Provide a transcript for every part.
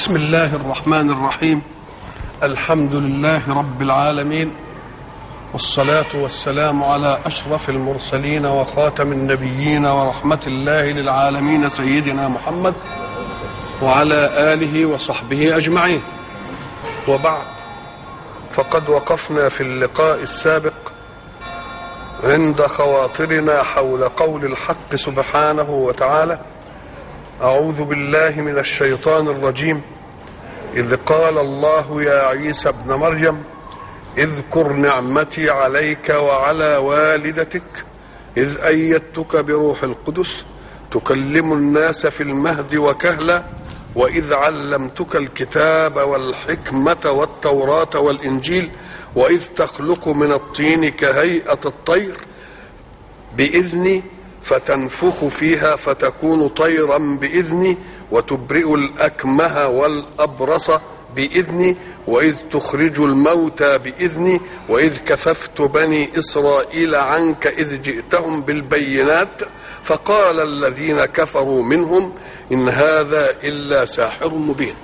بسم الله الرحمن الرحيم الحمد لله رب العالمين والصلاة والسلام على أشرف المرسلين وخاتم النبيين ورحمة الله للعالمين سيدنا محمد وعلى آله وصحبه أجمعين وبعد فقد وقفنا في اللقاء السابق عند خواطرنا حول قول الحق سبحانه وتعالى أعوذ بالله من الشيطان الرجيم إذ قال الله يا عيسى ابن مريم اذكر نعمتي عليك وعلى والدتك إذ أيدتك بروح القدس تكلم الناس في المهد وكهلا وإذ علمتك الكتاب والحكمة والتوراة والإنجيل وإذ تخلق من الطين كهيئة الطير بإذني فتنفخ فيها فتكون طيرا باذني وتبرئ الاكمه والابرص باذني واذ تخرج الموتى باذني واذ كففت بني اسرائيل عنك اذ جئتهم بالبينات فقال الذين كفروا منهم ان هذا الا ساحر مبين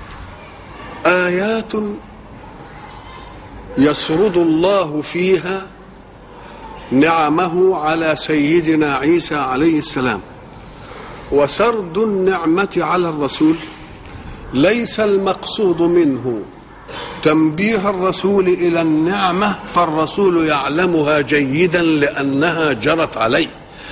ايات يسرد الله فيها نعمه على سيدنا عيسى عليه السلام وسرد النعمه على الرسول ليس المقصود منه تنبيه الرسول الى النعمه فالرسول يعلمها جيدا لانها جرت عليه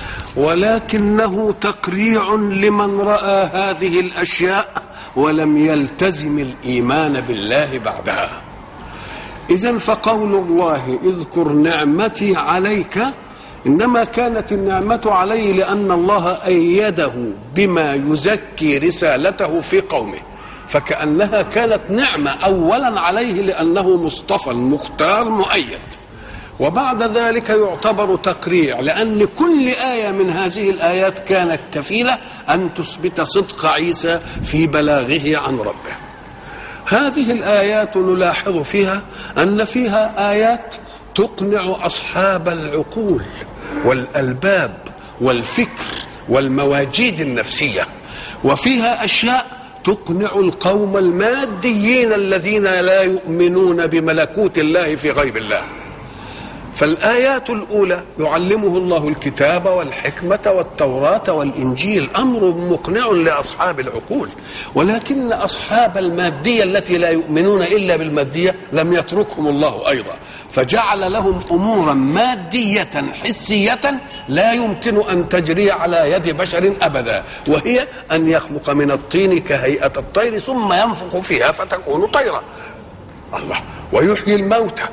ولكنه تقريع لمن راى هذه الاشياء ولم يلتزم الايمان بالله بعدها إذا فقول الله اذكر نعمتي عليك إنما كانت النعمة عليه لأن الله أيده بما يزكي رسالته في قومه فكأنها كانت نعمة أولا عليه لأنه مصطفى مختار مؤيد وبعد ذلك يعتبر تقريع لأن كل آية من هذه الآيات كانت كفيلة أن تثبت صدق عيسى في بلاغه عن ربه هذه الآيات نلاحظ فيها أن فيها آيات تقنع أصحاب العقول والألباب والفكر والمواجيد النفسية وفيها أشياء تقنع القوم الماديين الذين لا يؤمنون بملكوت الله في غيب الله فالآيات الأولى يعلمه الله الكتاب والحكمة والتوراة والإنجيل أمر مقنع لأصحاب العقول ولكن أصحاب المادية التي لا يؤمنون إلا بالمادية لم يتركهم الله أيضا فجعل لهم أمورا مادية حسية لا يمكن أن تجري على يد بشر أبدا وهي أن يخلق من الطين كهيئة الطير ثم ينفخ فيها فتكون طيرا الله ويحيي الموتى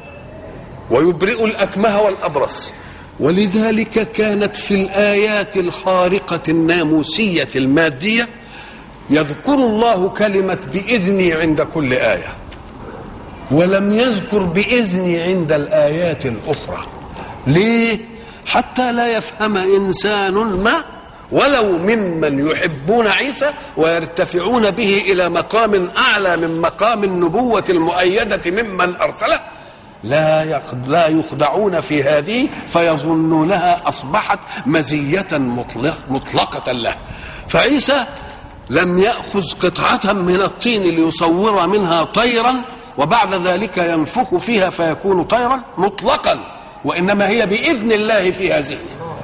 ويبرئ الأكمه والأبرص ولذلك كانت في الآيات الخارقة الناموسية المادية يذكر الله كلمة بإذني عند كل آية ولم يذكر بإذني عند الآيات الأخرى ليه؟ حتى لا يفهم إنسان ما ولو ممن يحبون عيسى ويرتفعون به إلى مقام أعلى من مقام النبوة المؤيدة ممن أرسله لا لا يخدعون في هذه فيظنونها اصبحت مزيه مطلق مطلقه له فعيسى لم ياخذ قطعه من الطين ليصور منها طيرا وبعد ذلك ينفخ فيها فيكون طيرا مطلقا وانما هي باذن الله في هذه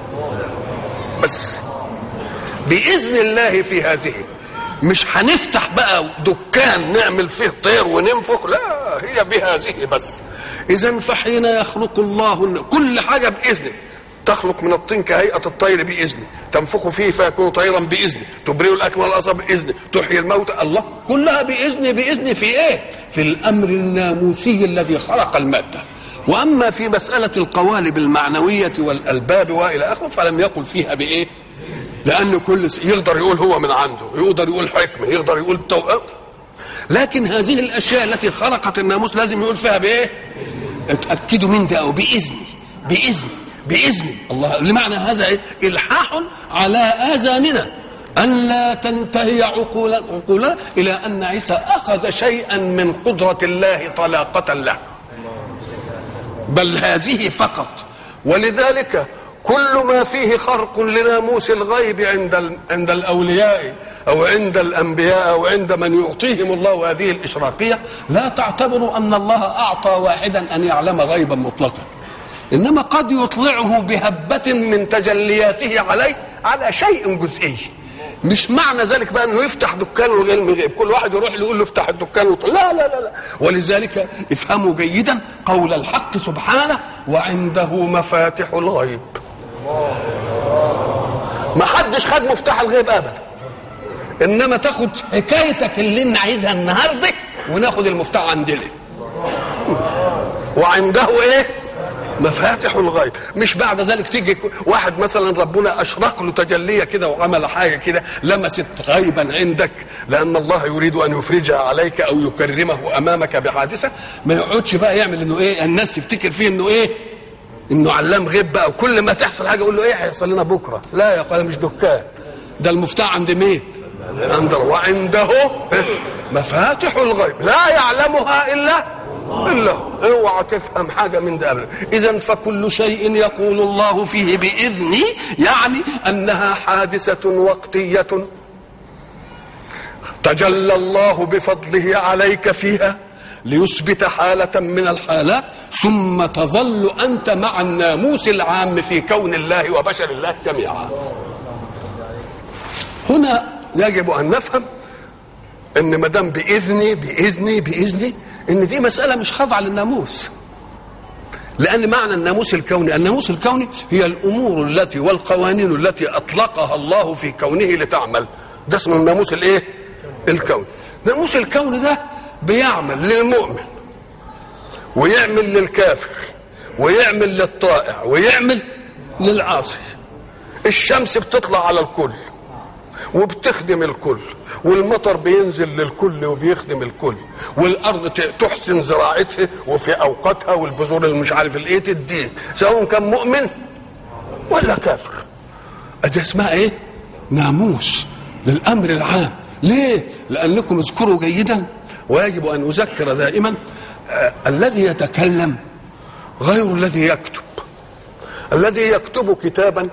بس باذن الله في هذه مش هنفتح بقى دكان نعمل فيه طير وننفخ لا هي بهذه بس اذا فحين يخلق الله كل حاجه باذنه تخلق من الطين كهيئة الطير بإذنه تنفخ فيه فيكون طيرا بإذنه تبرئ الأكمه والأصب بإذنه تحيي الموتى الله كلها بإذن بإذن في إيه في الأمر الناموسي الذي خلق المادة وأما في مسألة القوالب المعنوية والألباب وإلى آخره فلم يقل فيها بإيه لأن كل يقدر يقول هو من عنده يقدر يقول حكمة يقدر يقول تو... لكن هذه الأشياء التي خلقت الناموس لازم يقول فيها بإيه اتأكدوا من ده أو بإذني بإذني بإذني الله لمعنى هذا إيه؟ إلحاح على آذاننا أن لا تنتهي عقول عقولنا إلى أن عيسى أخذ شيئا من قدرة الله طلاقة له بل هذه فقط ولذلك كل ما فيه خرق لناموس الغيب عند عند الاولياء او عند الانبياء او عند من يعطيهم الله هذه الاشراقيه لا تعتبروا ان الله اعطى واحدا ان يعلم غيبا مطلقا انما قد يطلعه بهبه من تجلياته عليه على شيء جزئي مش معنى ذلك بقى انه يفتح دكان وغير من غيب كل واحد يروح له يقول له افتح الدكان وطلع. لا لا لا لا ولذلك افهموا جيدا قول الحق سبحانه وعنده مفاتح الغيب ما حدش خد مفتاح الغيب ابدا انما تاخد حكايتك اللي انا عايزها النهارده وناخد المفتاح عندنا وعنده ايه مفاتح الغيب مش بعد ذلك تيجي واحد مثلا ربنا اشرق له تجليه كده وعمل حاجه كده لمست غيبا عندك لان الله يريد ان يفرجها عليك او يكرمه امامك بحادثه ما يقعدش بقى يعمل انه ايه الناس تفتكر فيه انه ايه انه علام غيب بقى وكل ما تحصل حاجه يقول له ايه هيحصل لنا بكره لا يا اخويا مش دكان ده المفتاح عند مين عند وعنده مفاتح الغيب لا يعلمها الا الا هو اوعى تفهم حاجه من ده ابدا اذا فكل شيء يقول الله فيه باذني يعني انها حادثه وقتيه تجلى الله بفضله عليك فيها ليثبت حالة من الحالات ثم تظل أنت مع الناموس العام في كون الله وبشر الله جميعا هنا يجب أن نفهم أن ما دام بإذني بإذني بإذني أن دي مسألة مش خاضعة للناموس لأن معنى الناموس الكوني الناموس الكوني هي الأمور التي والقوانين التي أطلقها الله في كونه لتعمل ده اسمه الناموس الإيه؟ الكوني ناموس الكون ده بيعمل للمؤمن ويعمل للكافر ويعمل للطائع ويعمل للعاصي الشمس بتطلع على الكل وبتخدم الكل والمطر بينزل للكل وبيخدم الكل والارض تحسن زراعتها وفي اوقاتها والبذور اللي مش عارف الايه تديه سواء كان مؤمن ولا كافر ادي اسمها ايه ناموس للامر العام ليه لانكم اذكروا جيدا ويجب ان اذكر دائما آه الذي يتكلم غير الذي يكتب الذي يكتب كتابا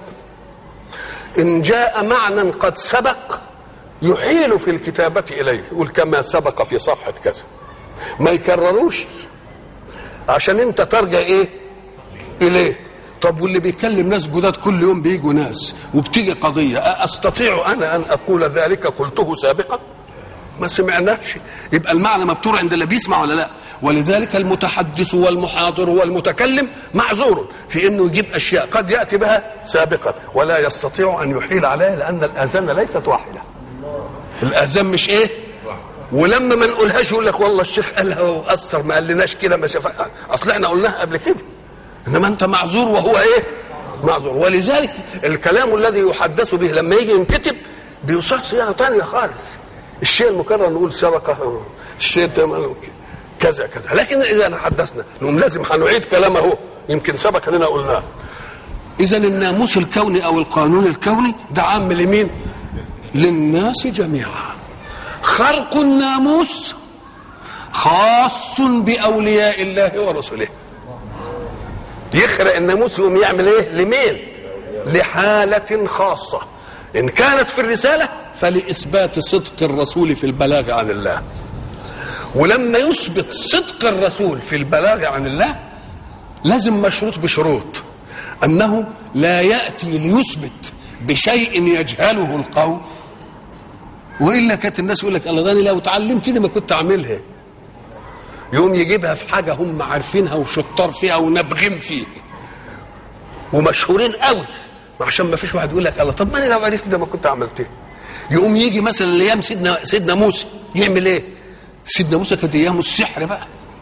ان جاء معنى قد سبق يحيل في الكتابة إليه يقول كما سبق في صفحة كذا ما يكرروش عشان انت ترجع ايه اليه طب واللي بيكلم ناس جداد كل يوم بيجوا ناس وبتيجي قضية أستطيع أنا أن أقول ذلك قلته سابقا ما سمعناش يبقى المعنى مبتور عند اللي بيسمع ولا لا ولذلك المتحدث والمحاضر والمتكلم معذور في انه يجيب اشياء قد ياتي بها سابقا ولا يستطيع ان يحيل عليها لان الاذان ليست واحده الاذان مش ايه ولما ما نقولهاش يقول لك والله الشيخ قالها واثر ما قالناش كده ما شافها اصل احنا قلناها قبل كده انما انت معذور وهو ايه معذور ولذلك الكلام الذي يحدث به لما يجي ينكتب بيصاغ صياغه ثانيه خالص الشيء المكرر نقول سبق الشيء كذا كذا لكن اذا حدثنا نقوم لازم هنعيد كلامه يمكن سبق اننا قلناه اذا الناموس الكوني او القانون الكوني ده عام لمين للناس جميعا خرق الناموس خاص باولياء الله ورسله يخرق الناموس يقوم يعمل ايه لمين لحاله خاصه ان كانت في الرساله فلاثبات صدق الرسول في البلاغ عن الله ولما يثبت صدق الرسول في البلاغ عن الله لازم مشروط بشروط انه لا ياتي ليثبت بشيء يجهله القوم والا كانت الناس يقول لك الله ده لو اتعلمت دي ما كنت اعملها يقوم يجيبها في حاجه هم عارفينها وشطار فيها ونابغين فيها ومشهورين قوي عشان ما فيش واحد يقول لك الله طب ما انا لو عرفت ده ما كنت عملتها يقوم يجي مثلا ايام سيدنا سيدنا موسى يعمل ايه؟ سيدنا موسى كانت ايامه السحر بقى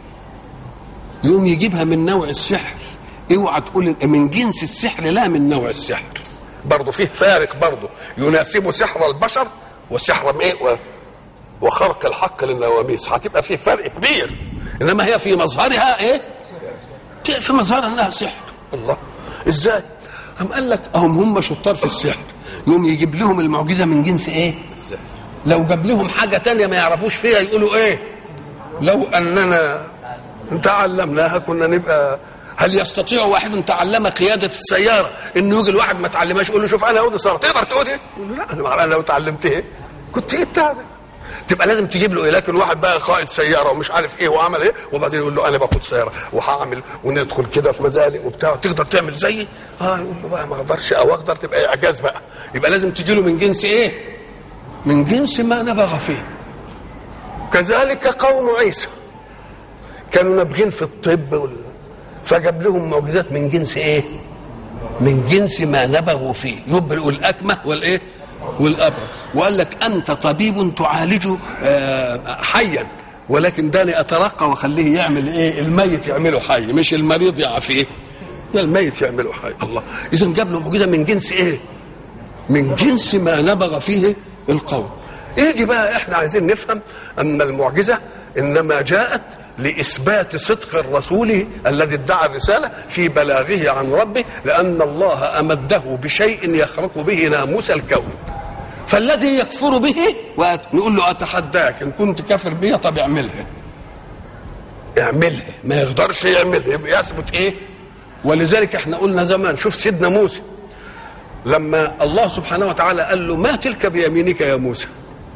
يقوم يجيبها من نوع السحر اوعى تقول من جنس السحر لا من نوع السحر برضه فيه فارق برضه يناسب سحر البشر وسحر ايه وخرق الحق للنواميس هتبقى فيه فرق كبير انما هي في مظهرها ايه في مظهرها انها سحر الله ازاي قام قال لك هم هم شطار في السحر يقوم يجيب لهم المعجزه من جنس ايه لو جاب لهم حاجه تانية ما يعرفوش فيها يقولوا ايه لو اننا تعلمناها كنا نبقى هل يستطيع واحد تعلم قيادة السيارة انه يجي الواحد ما تعلمهاش يقول له شوف انا اودي صار تقدر تقودي؟ يقول له لا انا لو تعلمتها كنت ايه بتاع ده تبقى لازم تجيب له ايه لكن واحد بقى قائد سياره ومش عارف ايه وعمل ايه وبعدين يقول له انا باخد سياره وهعمل وندخل كده في مزالق وبتاع تقدر تعمل زيي اه يقول له بقى ما اقدرش او اقدر تبقى اعجاز بقى يبقى لازم تجي له من جنس ايه من جنس ما نبغ فيه كذلك قوم عيسى كانوا نابغين في الطب وال... فجاب لهم معجزات من جنس ايه من جنس ما نبغوا فيه يبرئ الاكمه والايه والابرص وقال لك انت طبيب تعالج آه، حيا ولكن داني اترقى واخليه يعمل ايه الميت يعمله حي مش المريض يعافيه لا الميت يعمله حي الله اذا جاب له معجزه من جنس ايه من جنس ما نبغ فيه القوم يجي بقى احنا عايزين نفهم ان المعجزه انما جاءت لاثبات صدق الرسول الذي ادعى الرساله في بلاغه عن ربه لان الله امده بشيء يخرق به ناموس الكون فالذي يكفر به نقول له اتحداك ان كنت كافر بي طب اعملها اعملها ما يقدرش يعملها يبقى يثبت ايه ولذلك احنا قلنا زمان شوف سيدنا موسى لما الله سبحانه وتعالى قال له ما تلك بيمينك يا موسى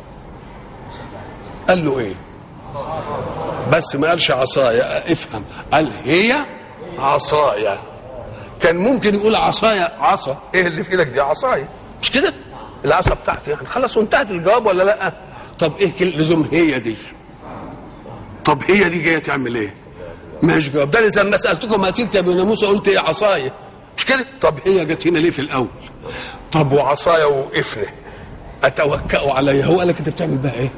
قال له ايه بس ما قالش عصايا افهم قال هي عصايا كان ممكن يقول عصايا عصا ايه اللي في ايدك دي عصايا مش كده العصا بتاعتي يعني خلاص وانتهت الجواب ولا لا طب ايه كل لزوم هي دي طب هي دي جايه تعمل ايه مش جواب ده لما سالتكم ما تلك يا موسى قلت ايه عصايا مش كده طب هي جت هنا ليه في الاول طب وعصايا وقفني اتوكأ عليها هو قال لك انت بتعمل بها ايه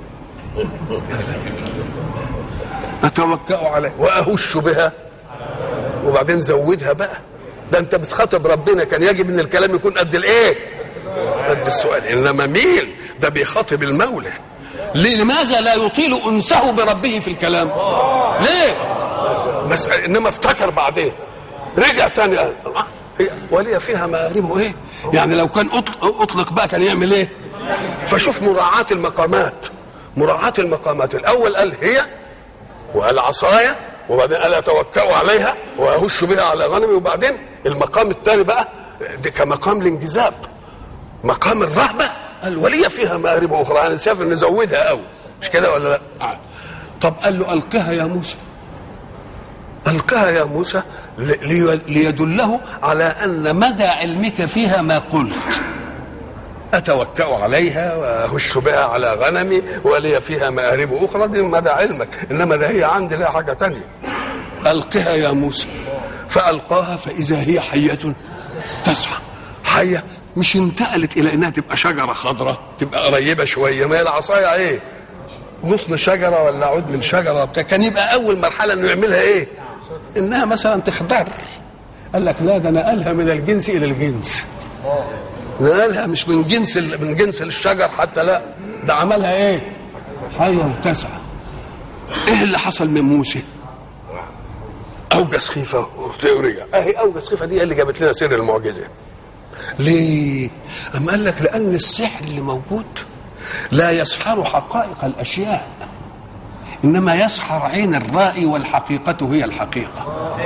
اتوكأ عليها واهش بها وبعدين زودها بقى ده انت بتخاطب ربنا كان يجب ان الكلام يكون قد الايه قد السؤال انما مين ده بيخاطب المولى لماذا لا يطيل انسه بربه في الكلام ليه مسألة انما افتكر بعدين رجع تاني قال آه هي ولي فيها مآربه ايه يعني لو كان اطلق, اطلق بقى كان يعمل ايه فشوف مراعاة المقامات مراعاة المقامات الاول قال هي وقال عصايا وبعدين قال اتوكأ عليها واهش بها على غنمي وبعدين المقام الثاني بقى ده كمقام الانجذاب مقام الرهبه قال ولي فيها مآرب اخرى يعني نسافر نزودها قوي مش كده ولا لا آه. طب قال له القها يا موسى القها يا موسى لي ليدله على ان مدى علمك فيها ما قلت اتوكا عليها واهش بها على غنمي ولي فيها مآرب اخرى دي مدى علمك انما ده هي عندي لها حاجه تانية القها يا موسى فالقاها فاذا هي حيه تسعى حيه مش انتقلت الى انها تبقى شجره خضراء تبقى قريبه شويه ما هي العصايه ايه غصن شجره ولا عود من شجره بتاع كان يبقى اول مرحله انه يعملها ايه انها مثلا تخضر قال لك لا ده نقلها من الجنس الى الجنس نقلها مش من جنس من جنس الشجر حتى لا ده عملها ايه حيه وتسعى ايه اللي حصل من موسى اوجس خيفه ورجع اهي اوجس خيفه دي اللي جابت لنا سر المعجزه ليه أم قال لك لأن السحر اللي موجود لا يسحر حقائق الأشياء إنما يسحر عين الرائي والحقيقة هي الحقيقة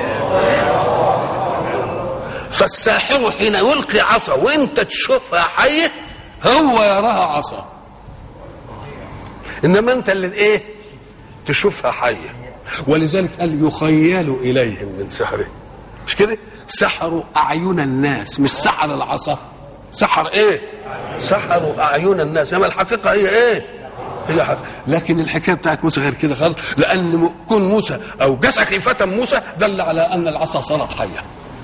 فالساحر حين يلقي عصا وانت تشوفها حية هو يراها عصا انما انت اللي ايه تشوفها حية ولذلك قال يخيل اليهم من سحره مش كده سحروا اعين الناس مش سحر العصا سحر ايه سحروا اعين الناس اما الحقيقه هي ايه هي حق. لكن الحكايه بتاعت موسى غير كده خالص لان كون موسى او جسع خيفه موسى دل على ان العصا صارت حيه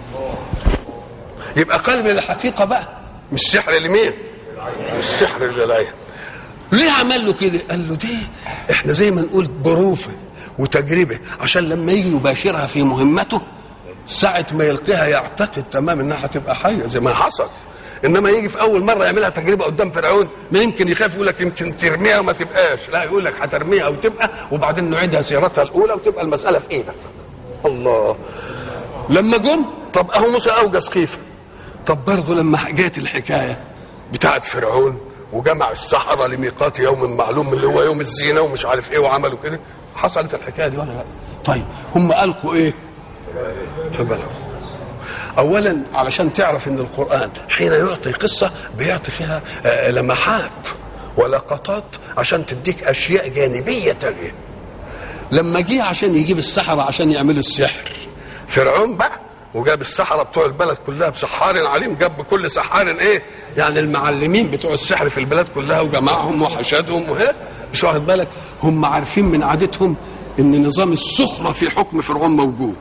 يبقى قلب الحقيقه بقى مش سحر لمين مش سحر للعين ليه عمل له كده قال له دي احنا زي ما نقول بروفه وتجربه عشان لما يجي يباشرها في مهمته ساعة ما يلقيها يعتقد تمام انها هتبقى حية زي ما حصل انما يجي في اول مرة يعملها تجربة قدام فرعون ما يمكن يخاف يقول لك يمكن ترميها وما تبقاش لا يقول لك هترميها وتبقى وبعدين نعيدها سيرتها الاولى وتبقى المسألة في ايدك الله لما جم طب اهو موسى اوجز خيفة طب برضه لما جات الحكاية بتاعت فرعون وجمع السحرة لميقات يوم معلوم اللي هو يوم الزينة ومش عارف ايه وعملوا كده حصلت الحكاية دي ولا لا طيب هم ألقوا ايه حبلا اولا علشان تعرف ان القران حين يعطي قصه بيعطي فيها لمحات ولقطات عشان تديك اشياء جانبيه تانيه لما جه عشان يجيب السحرة عشان يعملوا السحر فرعون بقى وجاب السحرة بتوع البلد كلها بسحار عليم جاب كل سحار ايه يعني المعلمين بتوع السحر في البلاد كلها وجمعهم وحشدهم وهي مش واخد بالك هم عارفين من عادتهم ان نظام السخرة في حكم فرعون موجود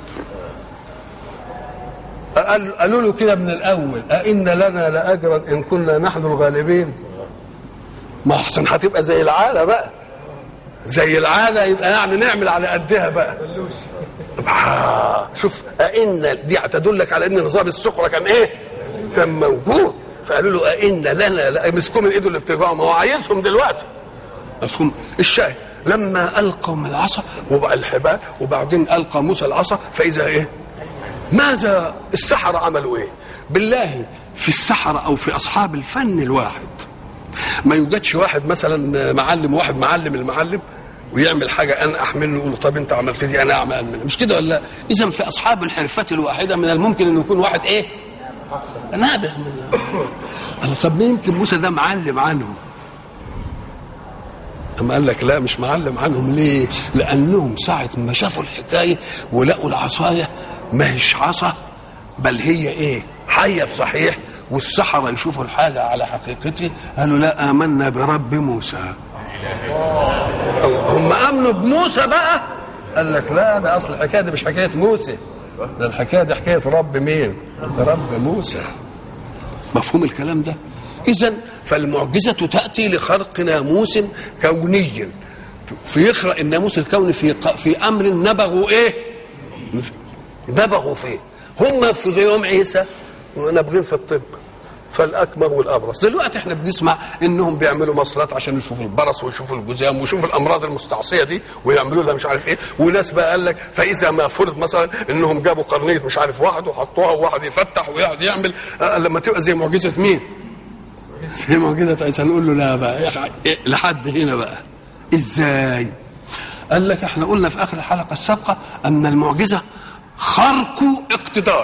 قال- قالوا له كده من الاول أئن لنا لاجرا ان كنا نحن الغالبين ما احسن هتبقى زي العاده بقى زي العاده يبقى يعني نعمل على قدها بقى آه، شوف أئن دي تدلك على ان نظام السخره كان ايه؟ كان موجود فقالوا له أئن لنا لا مسكوا من ايده اللي بتجاهم ما هو عايزهم دلوقتي مفهوم الشاهد لما القوا من العصا وبقى الحبال وبعدين القى موسى العصا فاذا ايه؟ ماذا السحرة عملوا ايه؟ بالله في السحرة او في اصحاب الفن الواحد ما يوجدش واحد مثلا معلم واحد معلم المعلم ويعمل حاجه انقح منه يقول له طب انت عملت دي انا اعمل منه مش كده ولا لا؟ اذا في اصحاب الحرفه الواحده من الممكن انه يكون واحد ايه؟ نابغ من الله طب ما يمكن موسى ده معلم عنهم أما قال لك لا مش معلم عنهم ليه؟ لأنهم ساعة ما شافوا الحكاية ولقوا العصاية ما هيش عصا بل هي إيه؟ حية بصحيح والسحرة يشوفوا الحاجة على حقيقتها قالوا لا آمنا برب موسى هم آمنوا بموسى بقى قال لك لا ده أصل الحكاية دي مش حكاية موسى ده الحكاية دي حكاية رب مين؟ رب موسى مفهوم الكلام ده اذا فالمعجزه تاتي لخرق ناموس كوني فيخرق الناموس الكوني في ق- في امر نبغوا ايه نبغوا فيه هم في يوم عيسى نابغين في الطب فالاكمه والابرص دلوقتي احنا بنسمع انهم بيعملوا مصلات عشان يشوفوا البرص ويشوفوا الجذام ويشوفوا الامراض المستعصيه دي ويعملوا لها مش عارف ايه وناس بقى قال لك فاذا ما فرض مثلا انهم جابوا قرنيه مش عارف واحد وحطوها وواحد يفتح ويقعد يعمل آه، لما تبقى زي معجزه مين؟ زي معجزه عيسى نقول له لا بقى يا أخي، إيه، لحد هنا بقى ازاي؟ قال لك احنا قلنا في اخر الحلقه السابقه ان المعجزه خرق اقتدار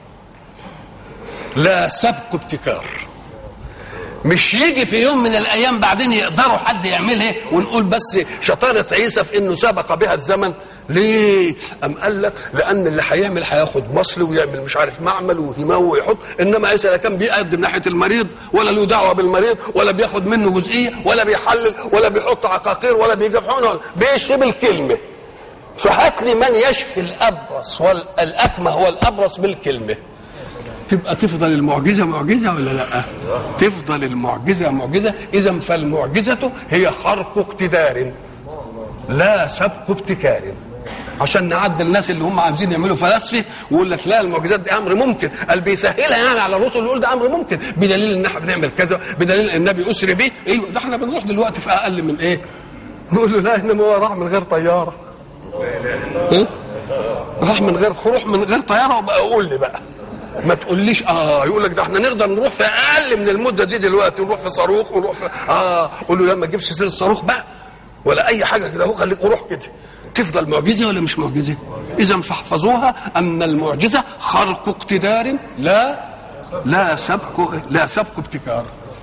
لا سبق ابتكار مش يجي في يوم من الايام بعدين يقدروا حد يعملها ونقول بس شطاره عيسى في انه سبق بها الزمن ليه؟ أم قال لك لأن اللي هيعمل هياخد مصل ويعمل مش عارف معمل ويمو ويحط إنما عيسى لا كان بيقدم ناحية المريض ولا له دعوة بالمريض ولا بياخد منه جزئية ولا بيحلل ولا بيحط عقاقير ولا بيجيب حقنة ولا بيشفي بالكلمة فهات لي من يشفي الأبرص والأكمه والأبرص بالكلمة تبقى تفضل المعجزه معجزه ولا لا؟ تفضل المعجزه معجزه اذا فالمعجزه هي خرق اقتدار لا سبق ابتكار عشان نعدل الناس اللي هم عايزين يعملوا فلاسفه ويقول لك لا المعجزات دي امر ممكن قال بيسهلها يعني على الرسل يقول ده امر ممكن بدليل ان احنا بنعمل كذا بدليل ان النبي اسري بيه ايوه ده احنا بنروح دلوقتي في اقل من ايه؟ نقول له لا انما هو راح من غير طياره ها؟ راح من غير روح من غير طياره وبقى قول لي بقى ما تقوليش اه يقول لك ده احنا نقدر نروح في اقل من المده دي دلوقتي نروح في صاروخ ونروح في اه قول له لا ما تجيبش سير الصاروخ بقى ولا اي حاجه كده اهو خليك روح كده تفضل معجزه ولا مش معجزه؟ اذا فاحفظوها ان المعجزه خرق اقتدار لا لا سبق لا سبق ابتكار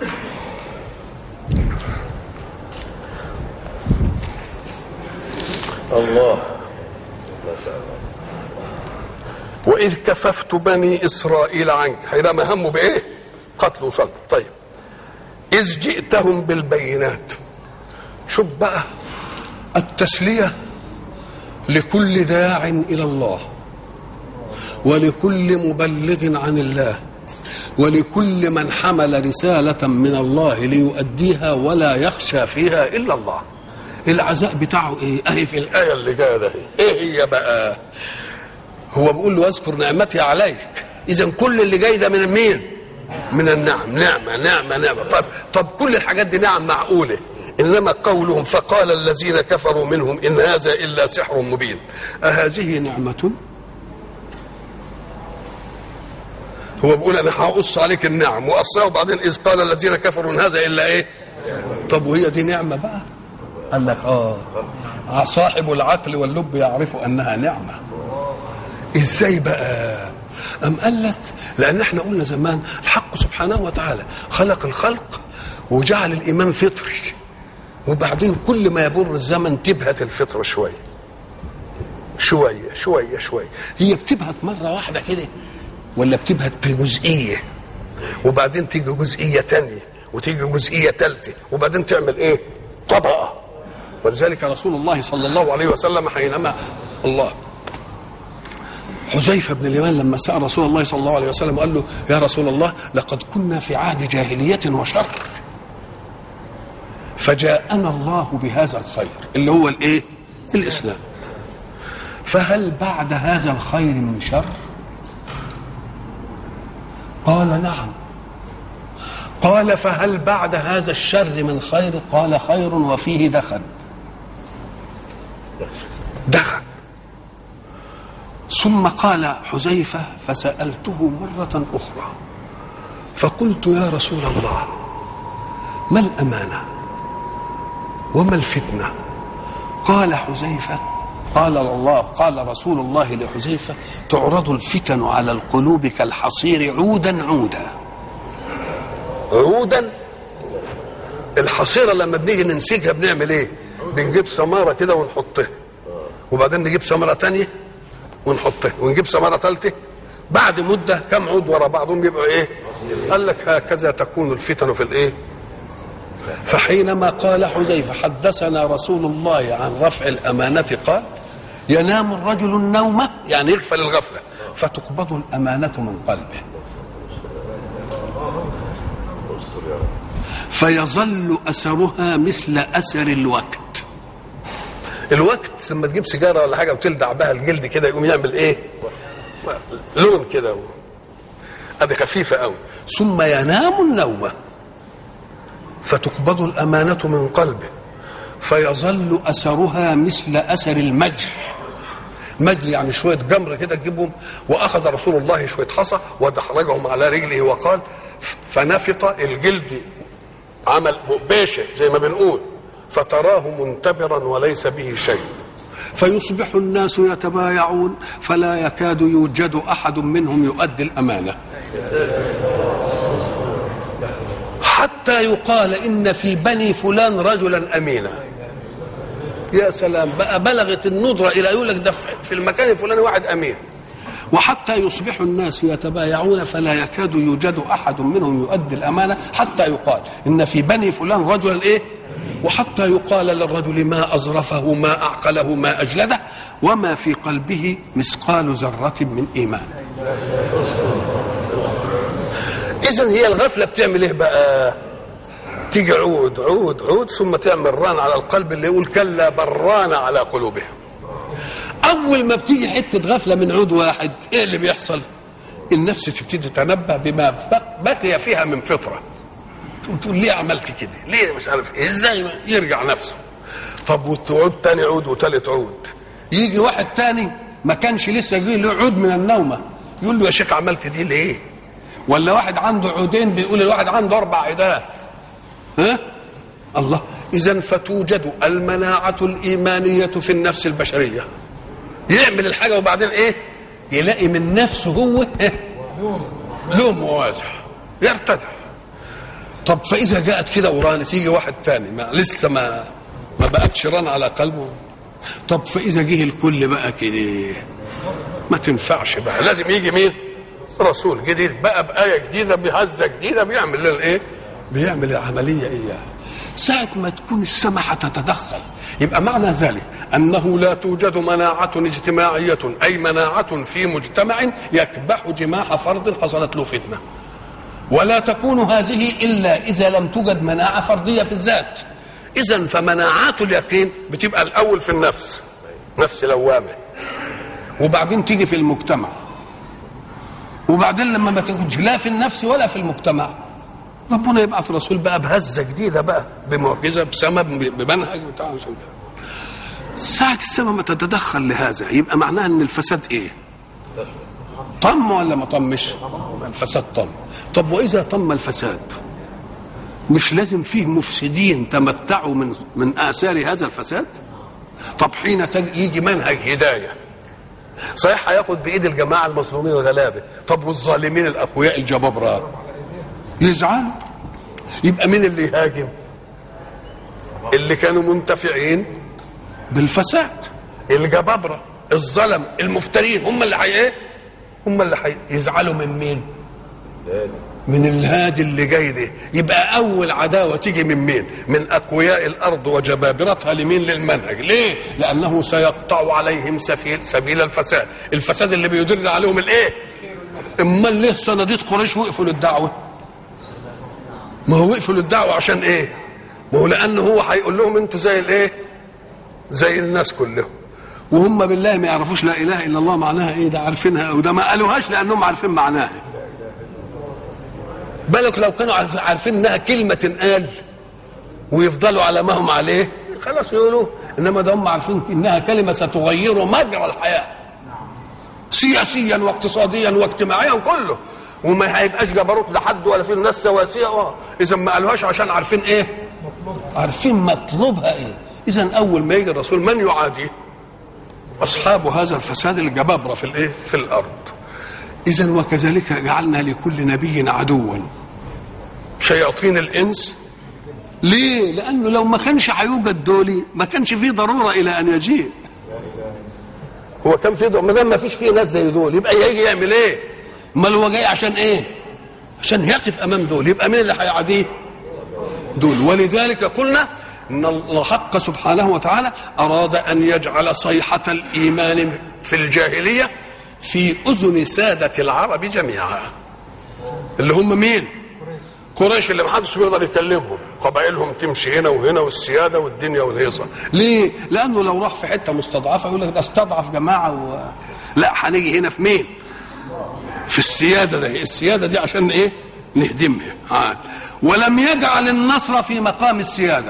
الله وإذ كففت بني إسرائيل عنك حينما هموا بإيه؟ قتل وصلب طيب إذ جئتهم بالبينات شوف بقى التسلية لكل داع إلى الله ولكل مبلغ عن الله ولكل من حمل رسالة من الله ليؤديها ولا يخشى فيها إلا الله العزاء بتاعه ايه؟ اهي في الآية اللي جاية ده ايه هي بقى؟ هو بيقول له واذكر نعمتي عليك اذا كل اللي جاي ده من مين من النعم نعمه نعمه نعمه طب طب كل الحاجات دي نعم معقوله انما قولهم فقال الذين كفروا منهم ان هذا الا سحر مبين اهذه نعمه هو بيقول انا هقص عليك النعم وقصها وبعدين اذ قال الذين كفروا ان هذا الا ايه طب وهي دي نعمه بقى قال لك اه صاحب العقل واللب يعرف انها نعمه ازاي بقى أم قال لك لأن احنا قلنا زمان الحق سبحانه وتعالى خلق الخلق وجعل الايمان فطري وبعدين كل ما يمر الزمن تبهت الفطره شويه شويه شويه شويه هي بتبهت مره واحده كده ولا بتبهت بجزئيه وبعدين تيجي جزئيه تانية وتيجي جزئيه ثالثه وبعدين تعمل ايه طبقه ولذلك رسول الله صلى الله عليه وسلم حينما الله حذيفه بن اليمان لما سال رسول الله صلى الله عليه وسلم قال له يا رسول الله لقد كنا في عهد جاهليه وشر فجاءنا الله بهذا الخير اللي هو الايه الاسلام فهل بعد هذا الخير من شر قال نعم قال فهل بعد هذا الشر من خير قال خير وفيه دخن دخن ثم قال حذيفة فسألته مرة أخرى فقلت يا رسول الله ما الأمانة وما الفتنة قال حذيفة قال الله قال رسول الله لحذيفة تعرض الفتن على القلوب كالحصير عودا عودا عودا الحصيرة لما بنيجي ننسجها بنعمل ايه بنجيب سمارة كده ونحطها وبعدين نجيب سمرة تانية ونحطها ونجيب سمرة ثالثة بعد مدة كم عود ورا بعضهم يبقوا ايه قال لك هكذا تكون الفتن في الايه فحينما قال حذيفة حدثنا رسول الله عن رفع الأمانة قال ينام الرجل النوم يعني يغفل الغفلة فتقبض الأمانة من قلبه فيظل أثرها مثل أثر الوقت الوقت لما تجيب سيجارة ولا حاجة وتلدع بها الجلد كده يقوم يعمل إيه لون كده هذه خفيفة قوي ثم ينام النوم فتقبض الأمانة من قلبه فيظل أثرها مثل أثر المجح مجل يعني شوية جمر كده تجيبهم وأخذ رسول الله شوية حصى ودحرجهم على رجله وقال فنفط الجلد عمل باشا زي ما بنقول فتراه منتبرا وليس به شيء فيصبح الناس يتبايعون فلا يكاد يوجد أحد منهم يؤدي الأمانة حتى يقال إن في بني فلان رجلا أمينا يا سلام بقى بلغت الندرة إلى يقول لك ده في المكان الفلاني واحد أمين وحتى يصبح الناس يتبايعون فلا يكاد يوجد أحد منهم يؤدي الأمانة حتى يقال إن في بني فلان رجلا إيه وحتى يقال للرجل ما أظرفه ما أعقله ما أجلده وما في قلبه مثقال ذرة من إيمان إذا هي الغفلة بتعمل إيه بقى تيجي عود عود عود ثم تعمل ران على القلب اللي يقول كلا بران على قلوبهم اول ما بتيجي حته غفله من عود واحد ايه اللي بيحصل النفس تبتدي تتنبه بما بقي فيها من فطره تقول ليه عملت كده ليه مش عارف ايه ازاي يرجع نفسه طب وتعود تاني عود وتالت عود يجي واحد تاني ما كانش لسه جه له عود من النومه يقول له يا شيخ عملت دي ليه ولا واحد عنده عودين بيقول الواحد عنده اربع عيدات ها الله اذا فتوجد المناعه الايمانيه في النفس البشريه يعمل الحاجه وبعدين ايه يلاقي من نفسه هو إيه؟ لوم ووازح يرتدع طب فاذا جاءت كده ورانه تيجي واحد تاني ما لسه ما ما بقتش ران على قلبه طب فاذا جه الكل بقى كده ما تنفعش بقى لازم يجي مين رسول جديد بقى بآية جديدة بهزة جديدة بيعمل لنا ايه بيعمل العملية اياها ساعة ما تكون السماء هتتدخل يبقى معنى ذلك أنه لا توجد مناعة اجتماعية أي مناعة في مجتمع يكبح جماح فرد حصلت له فتنة ولا تكون هذه إلا إذا لم توجد مناعة فردية في الذات إذا فمناعات اليقين بتبقى الأول في النفس نفس لوامة وبعدين تيجي في المجتمع وبعدين لما ما تكونش لا في النفس ولا في المجتمع ربنا يبعث رسول بقى بهزه جديده بقى بمعجزه بسبب بمنهج بتاع مش كده ساعة السماء ما تتدخل لهذا يبقى معناها ان الفساد ايه؟ طم ولا ما طمش؟ الفساد طم طب واذا طم الفساد مش لازم فيه مفسدين تمتعوا من من اثار هذا الفساد؟ طب حين يجي منهج هدايه صحيح هياخد بايد الجماعه المظلومين الغلابه طب والظالمين الاقوياء الجبابرات يزعل يبقى مين اللي يهاجم اللي كانوا منتفعين بالفساد الجبابره الظلم المفترين هم اللي حي ايه هم اللي حي يزعلوا من مين من الهادي اللي جاي ده يبقى اول عداوه تيجي من مين من اقوياء الارض وجبابرتها لمين للمنهج ليه لانه سيقطع عليهم سبيل سبيل الفساد الفساد اللي بيدر عليهم الايه امال ليه صناديد قريش وقفوا للدعوه ما هو وقفوا للدعوه عشان ايه ما هو لانه هو هيقول لهم انتوا زي الايه زي الناس كلهم وهم بالله ما يعرفوش لا اله الا الله معناها ايه ده عارفينها وده ما قالوهاش لانهم عارفين معناها بالك لو كانوا عارف- عارفين انها كلمه تنقال ويفضلوا على ما هم عليه خلاص يقولوا انما ده هم عارفين انها كلمه ستغير مجرى الحياه سياسيا واقتصاديا واجتماعيا كله وما هيبقاش جبروت لحد ولا في الناس سواسيه اه اذا ما قالوهاش عشان عارفين ايه عارفين مطلوبها ايه اذا اول ما يجي الرسول من يعاديه اصحاب هذا الفساد الجبابره في الايه في الارض اذا وكذلك جعلنا لكل نبي عدوا شياطين الانس ليه لانه لو ما كانش هيوجد دولي ما كانش فيه ضروره الى ان يجيء هو كان في ما دام ما فيش فيه ناس زي دول يبقى يجي يعمل ايه امال هو جاي عشان ايه عشان يقف امام دول يبقى مين اللي هيعاديه دول ولذلك قلنا ان الحق سبحانه وتعالى اراد ان يجعل صيحه الايمان في الجاهليه في اذن ساده العرب جميعا اللي هم مين قريش اللي محدش بيقدر يكلمهم قبائلهم تمشي هنا وهنا والسياده والدنيا والهيصه ليه لانه لو راح في حته مستضعفه يقول لك ده استضعف جماعه و... لا هنيجي هنا في مين في السياده ده السياده دي عشان ايه نهدمها عاد. ولم يجعل النصر في مقام السياده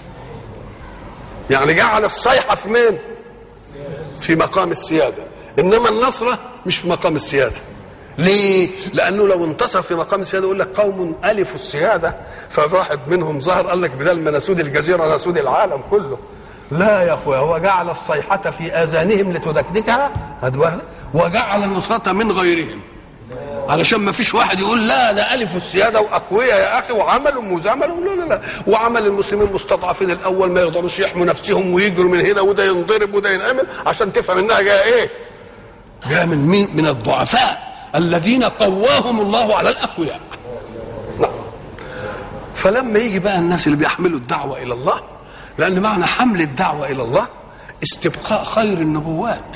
يعني جعل الصيحه في مين في مقام السياده انما النصره مش في مقام السياده ليه؟ لأنه لو انتصر في مقام السيادة يقول لك قوم ألفوا السيادة فواحد منهم ظهر قال لك بدل ما نسود الجزيرة نسود العالم كله لا يا أخويا هو جعل الصيحة في آذانهم لتدكدكها هدوها وجعل النصرة من غيرهم علشان ما فيش واحد يقول لا ده ألفوا السيادة وأقوياء يا أخي وعملوا وزملوا لا لا لا وعمل المسلمين مستضعفين الأول ما يقدروش يحموا نفسهم ويجروا من هنا وده ينضرب وده ينعمل عشان تفهم إنها جاية إيه؟ جاء من مين؟ من الضعفاء الذين قواهم الله على الاقوياء. نعم. فلما يجي بقى الناس اللي بيحملوا الدعوه الى الله لان معنى حمل الدعوه الى الله استبقاء خير النبوات.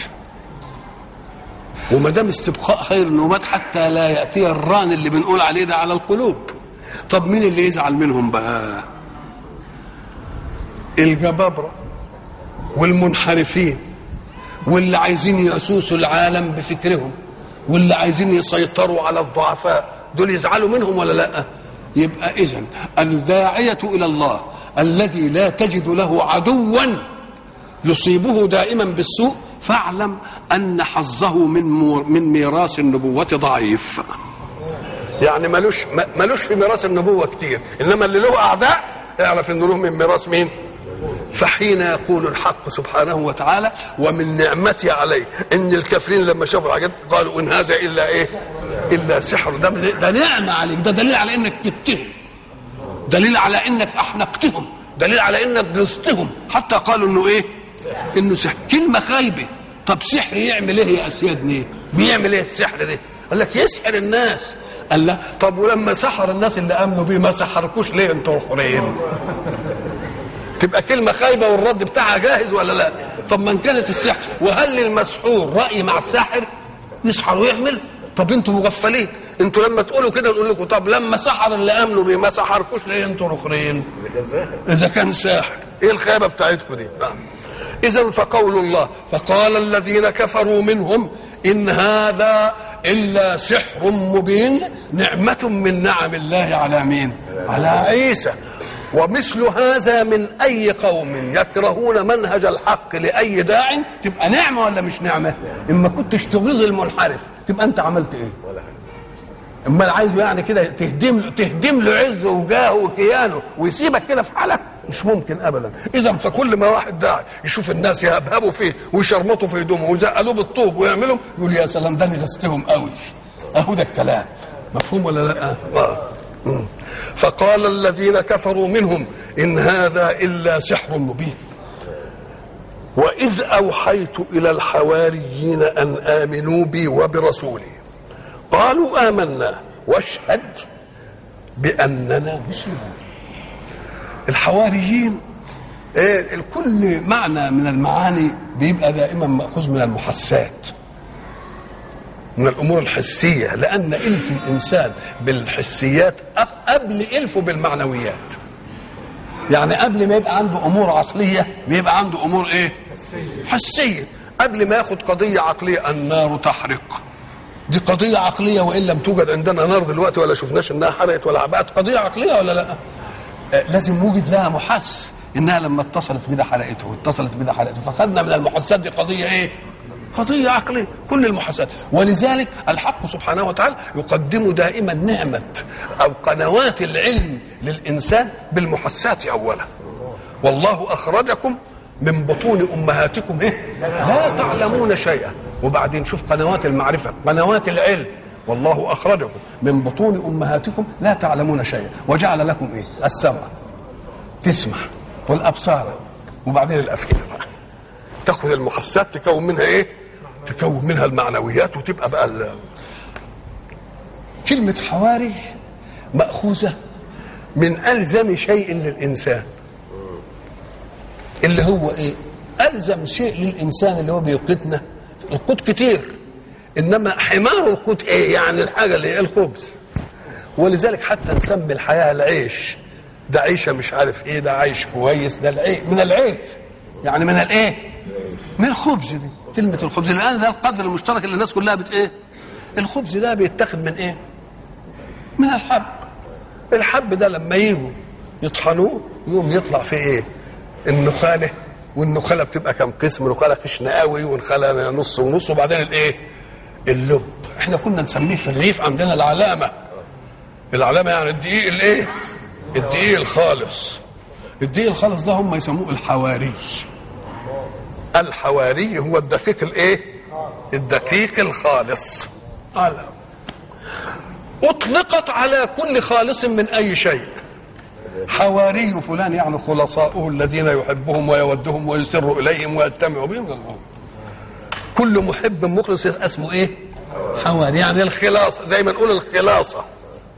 وما دام استبقاء خير النبوات حتى لا ياتي الران اللي بنقول عليه ده على القلوب. طب مين اللي يزعل منهم بقى؟ الجبابره والمنحرفين واللي عايزين يسوسوا العالم بفكرهم واللي عايزين يسيطروا على الضعفاء دول يزعلوا منهم ولا لا يبقى اذا الداعيه الى الله الذي لا تجد له عدوا يصيبه دائما بالسوء فاعلم ان حظه من مور من ميراث النبوه ضعيف يعني ملوش ملوش في ميراث النبوه كتير انما اللي له اعداء اعرف انه له من ميراث مين فحين يقول الحق سبحانه وتعالى ومن نعمتي عليه ان الكافرين لما شافوا الحاجات قالوا ان هذا الا ايه الا سحر ده ده نعمه عليك ده دليل على انك جبتهم دليل على انك احنقتهم دليل على انك جلستهم حتى قالوا انه ايه انه سحر كلمه خايبه طب سحر يعمل ايه يا اسيادني بيعمل ايه السحر ده قال لك يسحر الناس قال لا طب ولما سحر الناس اللي امنوا بيه ما سحركوش ليه انتوا اخرين تبقى كلمه خايبه والرد بتاعها جاهز ولا لا طب من كانت السحر وهل للمسحور راي مع الساحر يسحر ويعمل طب انتوا مغفلين انتوا لما تقولوا كده نقول لكم طب لما سحر اللي امنوا بيه ما سحركوش ليه انتوا الاخرين اذا كان ساحر ايه الخيبه بتاعتكم دي نعم. اذا فقول الله فقال الذين كفروا منهم ان هذا الا سحر مبين نعمه من نعم الله على مين على عيسى ومثل هذا من اي قوم يكرهون منهج الحق لاي داع تبقى نعمه ولا مش نعمه اما كنتش تغيظ المنحرف تبقى انت عملت ايه اما عايزه يعني كده تهدم له تهدم له عزه وجاهه وكيانه ويسيبك كده في حالك مش ممكن ابدا اذا فكل ما واحد داعي يشوف الناس يهبهبوا فيه ويشرمطوا في هدومه ويزقلوه بالطوب ويعملوا يقول يا سلام ده انا غزتهم قوي اهو ده الكلام مفهوم ولا لا آه. فقال الذين كفروا منهم إن هذا إلا سحر مبين وإذ أوحيت إلى الحواريين أن آمنوا بي وبرسولي قالوا آمنا واشهد بأننا مسلمون الحواريين إيه كل معنى من المعاني بيبقى دائما مأخوذ من المحسات من الامور الحسيه لان الف الانسان بالحسيات قبل الفه بالمعنويات يعني قبل ما يبقى عنده امور عقليه بيبقى عنده امور ايه حسيه قبل ما ياخد قضيه عقليه النار تحرق دي قضيه عقليه وان لم توجد عندنا نار دلوقتي ولا شفناش انها حرقت ولا بقت قضيه عقليه ولا لا آه لازم وجد لها محس انها لما اتصلت بده حرقته واتصلت بده حرقته فخدنا من المحسات دي قضيه ايه قضية عقلية كل المحاسات ولذلك الحق سبحانه وتعالى يقدم دائما نعمة أو قنوات العلم للإنسان بالمحسات أولا والله أخرجكم من بطون أمهاتكم إيه؟ لا تعلمون شيئا وبعدين شوف قنوات المعرفة قنوات العلم والله أخرجكم من بطون أمهاتكم لا تعلمون شيئا وجعل لكم إيه السمع تسمع والأبصار وبعدين الأفئدة بقى تاخذ المحسات تكون منها ايه تكون منها المعنويات وتبقى بقى ال... كلمة حواري مأخوذة من ألزم شيء للإنسان اللي هو إيه ألزم شيء للإنسان اللي هو بيقتنا القوت كتير إنما حمار القوت إيه يعني الحاجة اللي هي الخبز ولذلك حتى نسمي الحياة العيش ده عيشة مش عارف إيه ده عيش كويس ده العيش من العيش يعني من الإيه من الخبز دي كلمة الخبز الآن ده القدر المشترك اللي الناس كلها بت إيه الخبز ده بيتاخد من إيه من الحب الحب ده لما يجوا يطحنوه يقوم يطلع في إيه النخالة والنخالة بتبقى كم قسم نخالة خشنة قوي ونخالة نص ونص وبعدين الإيه اللب احنا كنا نسميه في الريف عندنا العلامة العلامة يعني الدقيق الإيه الدقيق الخالص الدقيق الخالص ده هم يسموه الحواري الحواري هو الدقيق الايه الدقيق الخالص على اطلقت على كل خالص من اي شيء حواري فلان يعني خلصاؤه الذين يحبهم ويودهم ويسر اليهم ويجتمع بهم كل محب مخلص اسمه ايه حواري يعني الخلاص زي ما نقول الخلاصه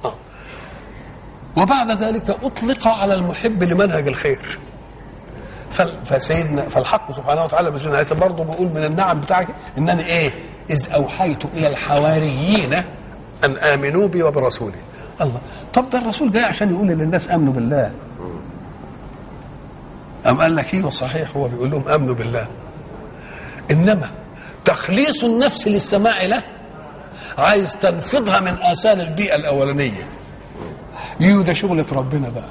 وبعد ذلك اطلق على المحب لمنهج الخير فسيدنا فالحق سبحانه وتعالى بسيدنا عيسى برضه بيقول من النعم بتاعك انني ايه؟ اذ اوحيت الى الحواريين ان امنوا بي وبرسولي. الله طب ده الرسول جاي عشان يقول للناس امنوا بالله. أم قال لك ايوه صحيح هو بيقول لهم امنوا بالله. انما تخليص النفس للسماع له عايز تنفضها من اثار البيئه الاولانيه. يو ده شغله ربنا بقى.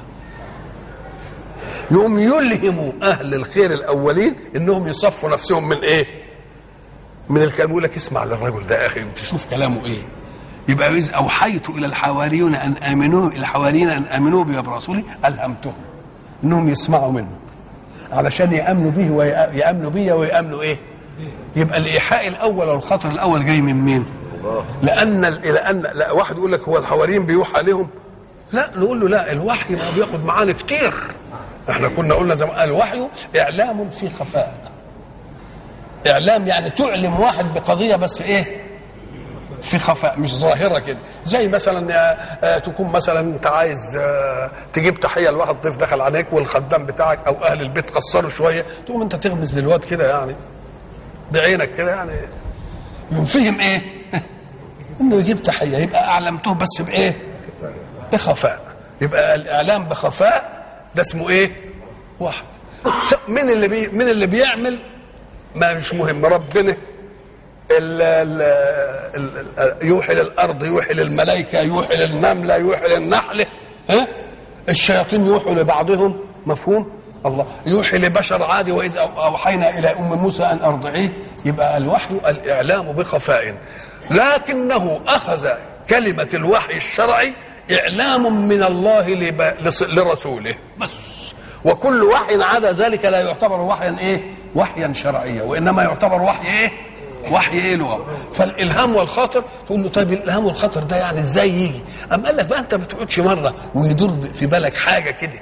يقوم يلهموا اهل الخير الاولين انهم يصفوا نفسهم من ايه؟ من الكلام يقول لك اسمع للرجل ده يا اخي تشوف كلامه ايه؟ يبقى اذ اوحيت الى الحواريون ان امنوا الحواريين ان امنوا بي وبرسولي الهمتهم انهم يسمعوا منه علشان يامنوا به ويامنوا بي ويامنوا ايه؟ يبقى الايحاء الاول والخطر الاول جاي من مين؟ لان لان لا واحد يقول لك هو الحواريين بيوحى لهم لا نقول له لا الوحي ما بياخد معانا كتير احنا كنا قلنا زمان الوحي اعلام في خفاء اعلام يعني تعلم واحد بقضيه بس ايه في خفاء مش ظاهره كده زي مثلا تكون مثلا انت عايز تجيب تحيه لواحد ضيف دخل عليك والخدام بتاعك او اهل البيت قصروا شويه تقوم انت تغمز للواد كده يعني بعينك كده يعني ينفهم ايه انه يجيب تحيه يبقى اعلمته بس بايه بخفاء يبقى الاعلام بخفاء ده اسمه ايه واحد من اللي بي من اللي بيعمل ما مش مهم ربنا ال ال ال يوحي للارض يوحي للملائكه يوحي للنمله يوحي للنحله ها الشياطين يوحوا لبعضهم مفهوم الله يوحي لبشر عادي واذا اوحينا الى ام موسى ان ارضعيه يبقى الوحي الاعلام بخفاء لكنه اخذ كلمه الوحي الشرعي اعلام من الله لب... لرسوله بس وكل وحي عدا ذلك لا يعتبر وحيا ايه وحيا شرعيا وانما يعتبر وحي ايه وحي ايه لغه فالالهام والخاطر تقول له طيب الالهام والخاطر ده يعني ازاي يجي ام قال لك بقى انت ما تقعدش مره ويدور في بالك حاجه كده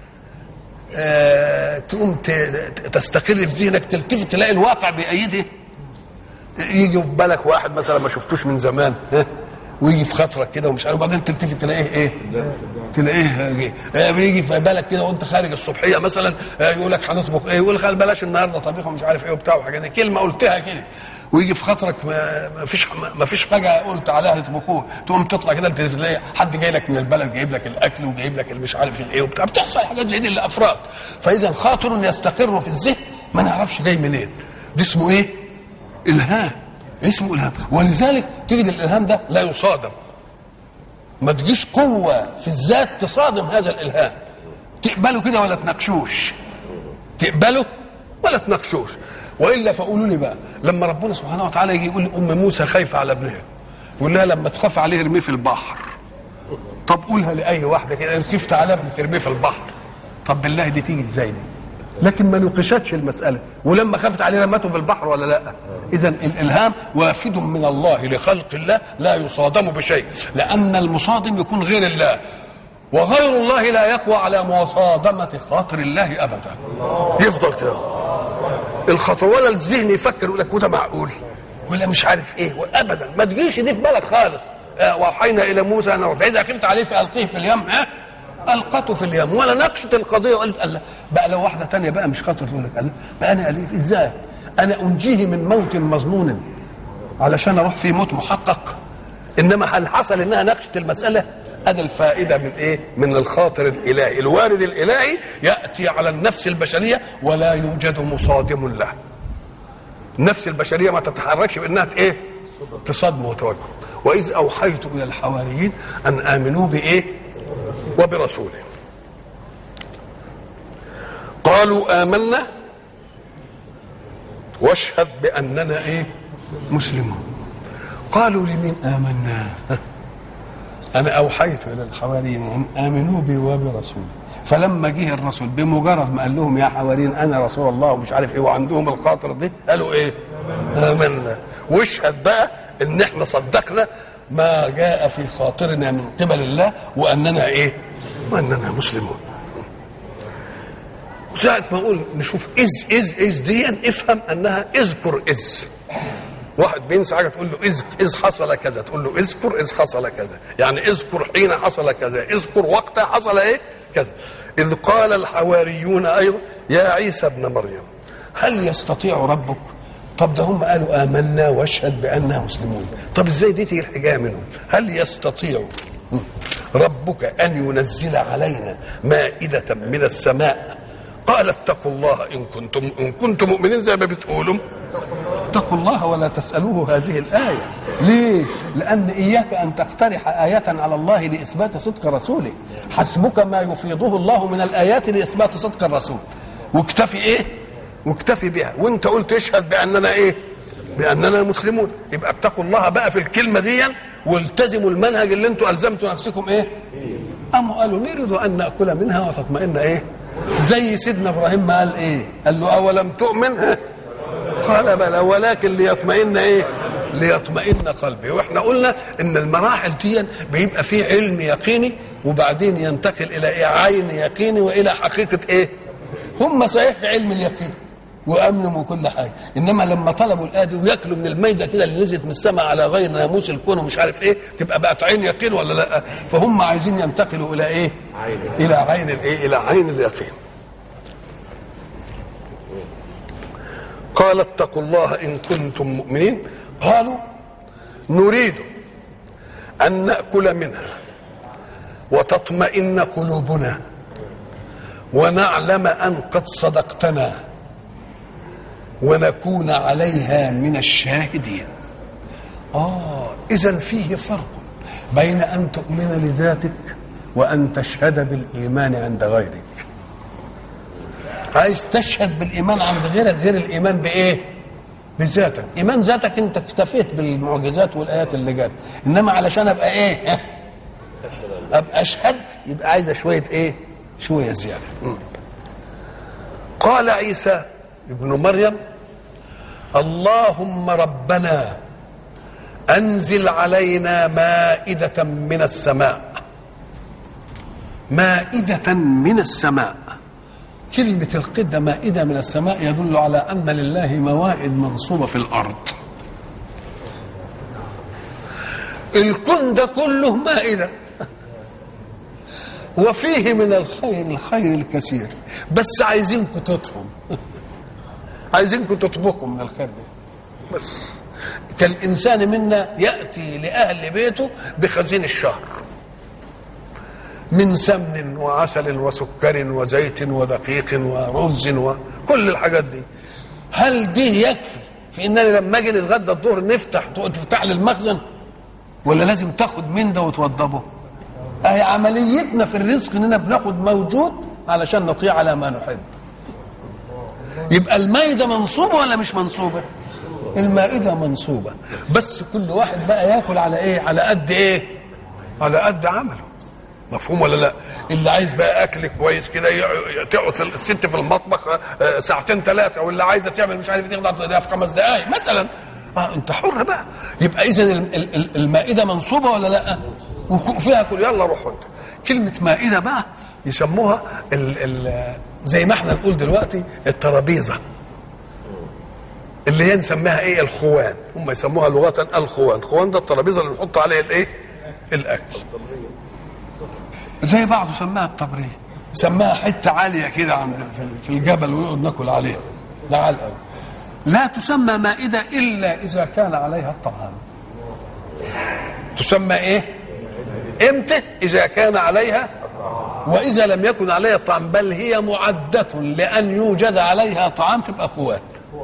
آه تقوم تستقر في ذهنك تلتفت تلاقي الواقع بأيده يجي في بالك واحد مثلا ما شفتوش من زمان ويجي في خاطرك كده ومش عارف وبعدين تلتفت تلاقيه ايه تلاقيه آه بيجي في بالك كده وانت خارج الصبحيه مثلا آه يقول لك هنطبخ ايه يقول لك بلاش النهارده طبيخ ومش عارف ايه وبتاع وحاجات كلمه قلتها كده ويجي في خاطرك ما فيش ما فيش حاجه قلت عليها يطبخوه تقوم تطلع كده تلاقي حد جاي لك من البلد جايب لك الاكل وجايب لك مش عارف الايه وبتاع بتحصل حاجات زي دي للافراد فاذا خاطر يستقر في الذهن ما نعرفش جاي منين ده اسمه ايه؟ الهام اسمه الهام ولذلك تجد الالهام ده لا يصادم ما تجيش قوه في الذات تصادم هذا الالهام تقبله كده ولا تناقشوش تقبله ولا تناقشوش والا فقولوا لي بقى لما ربنا سبحانه وتعالى يجي يقول ام موسى خايفه على ابنها يقول لها لما تخاف عليه ارميه في البحر طب قولها لاي واحده كده خفت على ابنك ارميه في البحر طب بالله دي تيجي ازاي دي لكن ما نقشتش المساله ولما خافت عليه رمته في البحر ولا لا اذا الالهام وافد من الله لخلق الله لا يصادم بشيء لان المصادم يكون غير الله وغير الله لا يقوى على مصادمة خاطر الله أبدا يفضل كده الخطر ولا الذهن يفكر يقول لك وده معقول ولا مش عارف ايه ابدا ما تجيش دي في بالك خالص آه وحينا الى موسى ان فاذا خفت عليه فالقيه في اليم ها القته في اليم ولا ناقشت القضيه وقالت الله بقى لو واحده تانية بقى مش خاطر تقول لك الله بقى انا اليف ازاي انا انجيه من موت مظنون علشان اروح في موت محقق انما هل حصل انها ناقشت المساله ادي الفائده من ايه من الخاطر الالهي الوارد الالهي ياتي على النفس البشريه ولا يوجد مصادم له النفس البشريه ما تتحركش بانها ايه تصادم وتوجه واذ اوحيت الى الحواريين ان امنوا بايه وبرسوله قالوا امنا واشهد باننا ايه مسلمون قالوا لمن امنا انا اوحيت الى الحواريين ان امنوا بي وبرسولي فلما جه الرسول بمجرد ما قال لهم يا حواريين انا رسول الله ومش عارف ايه وعندهم الخاطر دي قالوا ايه امنا واشهد بقى ان احنا صدقنا ما جاء في خاطرنا من قبل الله واننا ايه واننا مسلمون ساعة ما اقول نشوف اذ اذ اذ دي افهم انها اذكر اذ واحد بينسى حاجه تقول له اذ اذ حصل كذا تقول له اذكر اذ حصل كذا يعني اذكر حين حصل كذا اذكر وقت حصل ايه كذا اذ قال الحواريون ايضا يا عيسى ابن مريم هل يستطيع ربك طب ده هم قالوا امنا واشهد باننا مسلمون طب ازاي دي تيجي الحكايه منهم هل يستطيع ربك ان ينزل علينا مائده من السماء قال اتقوا الله ان كنتم ان كنتم مؤمنين زي ما بتقولوا اتقوا الله ولا تسألوه هذه الآية ليه؟ لأن إياك أن تقترح آية على الله لإثبات صدق رسوله حسبك ما يفيضه الله من الآيات لإثبات صدق الرسول واكتفي إيه؟ واكتفي بها وانت قلت اشهد بأننا إيه؟ بأننا مسلمون يبقى اتقوا الله بقى في الكلمة دي والتزموا المنهج اللي انتوا ألزمتوا نفسكم إيه؟ قاموا قالوا نريد أن نأكل منها وتطمئن إيه؟ زي سيدنا إبراهيم ما قال إيه؟ قال له أولم تؤمن؟ قال بلى ولكن ليطمئن ايه ليطمئن قلبي واحنا قلنا ان المراحل دي بيبقى فيه علم يقيني وبعدين ينتقل الى إيه عين يقيني والى حقيقه ايه هم صحيح في علم اليقين وامنوا وكل حاجه انما لما طلبوا الادي وياكلوا من الميده كده اللي نزلت من السماء على غير ناموس الكون ومش عارف ايه تبقى بقت عين يقين ولا لا فهم عايزين ينتقلوا الى ايه الى عين الايه الى عين اليقين قال اتقوا الله ان كنتم مؤمنين قالوا نريد ان ناكل منها وتطمئن قلوبنا ونعلم ان قد صدقتنا ونكون عليها من الشاهدين اه اذا فيه فرق بين ان تؤمن لذاتك وان تشهد بالايمان عند غيرك عايز تشهد بالايمان عند غيرك غير الايمان بايه بذاتك ايمان ذاتك انت اكتفيت بالمعجزات والايات اللي جت انما علشان ابقى ايه ابقى اشهد يبقى عايزه شويه ايه شويه زياده قال عيسى ابن مريم اللهم ربنا انزل علينا مائده من السماء مائده من السماء كلمه القده مائده من السماء يدل على ان لله موائد منصوبه في الارض الكون ده كله مائده وفيه من الخير الخير الكثير بس عايزينكم تطهم عايزينكم تطبخوا من الخير ده بس كالإنسان منا يأتي لأهل بيته بخزين الشهر من سمن وعسل وسكر وزيت ودقيق ورز وكل الحاجات دي هل دي يكفي في اننا لما اجي نتغدى الظهر نفتح تفتح لي المخزن ولا لازم تاخد من ده وتوضبه اهي عمليتنا في الرزق اننا بناخد موجود علشان نطيع على ما نحب يبقى المائدة منصوبة ولا مش منصوبة المائدة منصوبة بس كل واحد بقى ياكل على ايه على قد ايه على قد عمله مفهوم ولا لا اللي عايز بقى اكل كويس كده ي- تقعد في الست في المطبخ آه، ساعتين ثلاثه واللي عايزه تعمل مش عارف تغدى ده في خمس دقائق مثلا اه انت حر بقى يبقى اذا ال- ال- ال- المائده منصوبه ولا لا وفيها كل يلا روحوا انت كلمه مائده بقى يسموها ال ال زي ما احنا نقول دلوقتي الترابيزه اللي هي نسميها ايه الخوان هم يسموها لغه الخوان الخوان ده الترابيزه اللي نحط عليها الايه الاكل زي بعضه سماها الطبريه سماها حته عاليه كده عند في الجبل ونقعد ناكل عليها ده عال قوي لا تسمى مائده الا اذا كان عليها الطعام تسمى ايه امتى اذا كان عليها واذا لم يكن عليها طعام بل هي معده لان يوجد عليها طعام تبقى خوان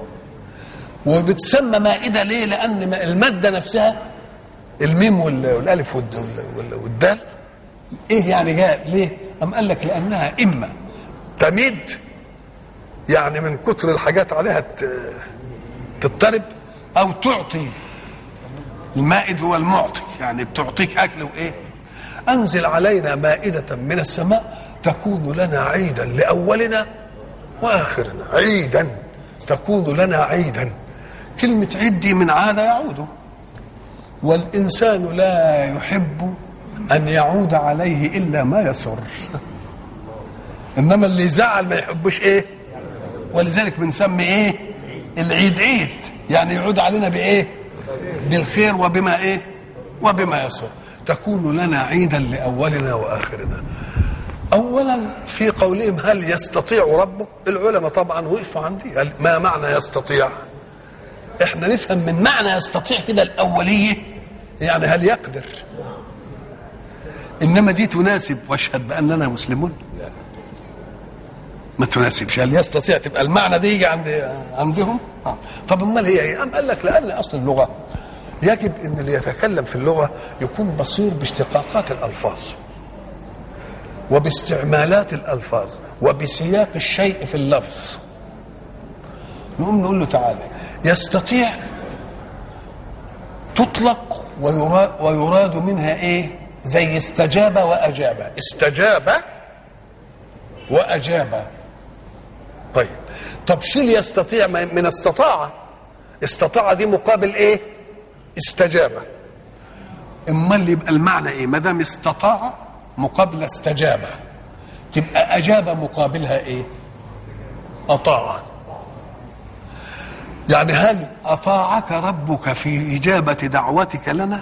وبتسمى مائده ليه لان الماده نفسها الميم وال- والالف والد- وال- وال- والدال ايه يعني جاء ليه ام قال لك لانها اما تميد يعني من كتر الحاجات عليها ت- تضطرب او تعطي المائد هو المعطي يعني بتعطيك اكل وايه انزل علينا مائده من السماء تكون لنا عيدا لاولنا واخرنا عيدا تكون لنا عيدا كلمه عيد دي من عاد يعود والإنسان لا يحب أن يعود عليه إلا ما يسر إنما اللي يزعل ما يحبش إيه ولذلك بنسمي إيه العيد عيد يعني يعود علينا بإيه بالخير وبما إيه وبما يسر تكون لنا عيدا لأولنا وآخرنا أولا في قولهم هل يستطيع ربه العلماء طبعا وقفوا عندي قال ما معنى يستطيع احنا نفهم من معنى يستطيع كده الاوليه يعني هل يقدر انما دي تناسب واشهد باننا مسلمون ما تناسبش هل يستطيع تبقى المعنى دي يجي عند عندهم آه. طب امال هي ايه قام قال لك لان اصل اللغه يجب ان اللي يتكلم في اللغه يكون بصير باشتقاقات الالفاظ وباستعمالات الالفاظ وبسياق الشيء في اللفظ نقوم نقول له تعالى يستطيع تطلق ويراد, ويراد منها ايه زي استجاب واجاب استجاب واجاب طيب طب شيل يستطيع من استطاع استطاع دي مقابل ايه استجاب اما اللي يبقى المعنى ايه ما دام استطاع مقابل استجاب تبقى اجاب مقابلها ايه اطاع يعني هل اطاعك ربك في اجابه دعوتك لنا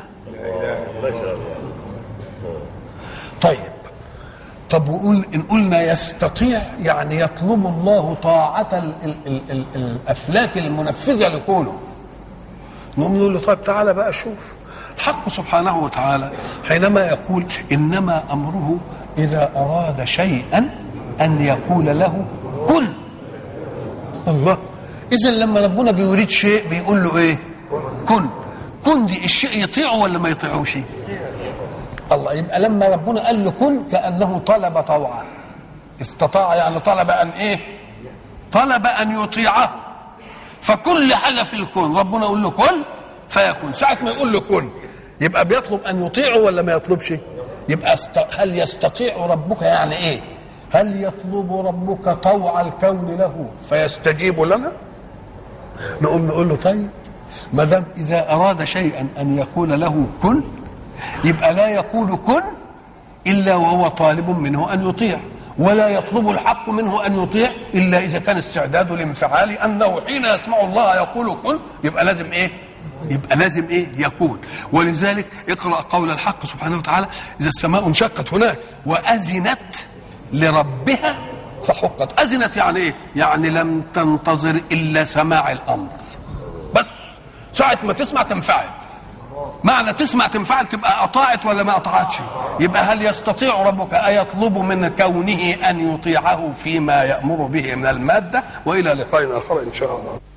طيب طب وقول ان قلنا يستطيع يعني يطلب الله طاعه ال ال ال ال الافلاك المنفذه لكونه نقوم نقول له طيب تعالى بقى شوف الحق سبحانه وتعالى حينما يقول انما امره اذا اراد شيئا ان يقول له كن الله اذا لما ربنا بيريد شيء بيقول له ايه كن كن دي الشيء يطيعه ولا ما يطيعوش الله يبقى لما ربنا قال له كن كانه طلب طوعا استطاع يعني طلب ان ايه طلب ان يطيعه فكل حاجه في الكون ربنا يقول له كن فيكون ساعه ما يقول له كن يبقى بيطلب ان يطيعه ولا ما يطلبش يبقى است... هل يستطيع ربك يعني ايه هل يطلب ربك طوع الكون له فيستجيب لنا نقوم نقول له طيب ما دام اذا اراد شيئا ان يقول له كن يبقى لا يقول كن الا وهو طالب منه ان يطيع ولا يطلب الحق منه ان يطيع الا اذا كان استعداده لانفعال انه حين يسمع الله يقول كن يبقى لازم ايه؟ يبقى لازم ايه؟ يكون ولذلك اقرا قول الحق سبحانه وتعالى اذا السماء انشقت هناك واذنت لربها فحقت اذنت يعني ايه؟ يعني لم تنتظر الا سماع الامر بس ساعة ما تسمع تنفعل معنى تسمع تنفعل تبقى أطاعت ولا ما أطاعتش يبقى هل يستطيع ربك أيطلب من كونه أن يطيعه فيما يأمر به من المادة وإلى لقاء آخر إن شاء الله